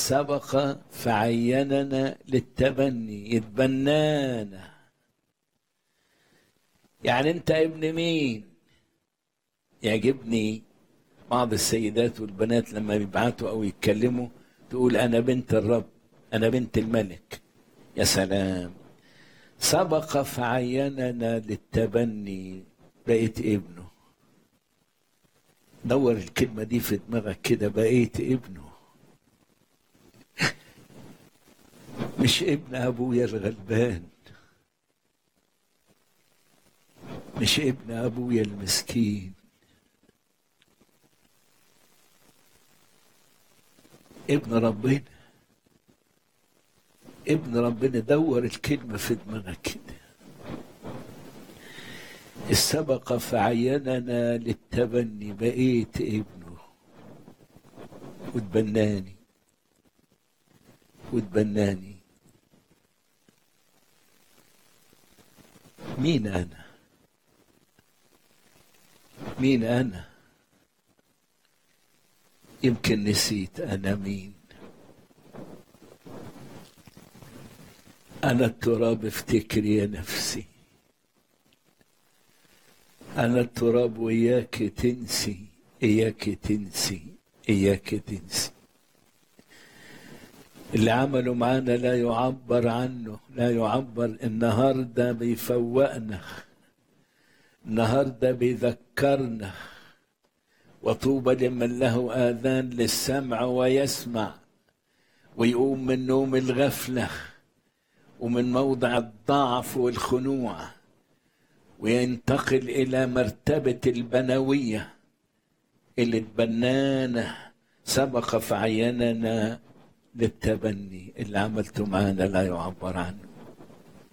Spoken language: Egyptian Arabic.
سبق فعيننا للتبني يتبنانا يعني انت ابن مين يعجبني بعض السيدات والبنات لما بيبعتوا او يتكلموا تقول انا بنت الرب انا بنت الملك يا سلام سبق فعيننا للتبني بقيت ابنه دور الكلمة دي في دماغك كده بقيت ابنه مش ابن ابويا الغلبان مش ابن ابويا المسكين ابن ربنا ابن ربنا دور الكلمة في دماغك كده السبق فعيننا للتبني بقيت ابنه وتبناني وتبناني مين انا مين انا يمكن نسيت انا مين انا التراب افتكري يا نفسي انا التراب وياك تنسي اياك تنسي اياك تنسي اللي عمله معانا لا يعبر عنه لا يعبر النهارده بيفوقنا النهارده بيذكرنا وطوبى لمن له آذان للسمع ويسمع ويقوم من نوم الغفلة ومن موضع الضعف والخنوع وينتقل إلى مرتبة البنوية اللي تبنانا سبق فعيننا للتبني اللي عملته معانا لا يعبر عنه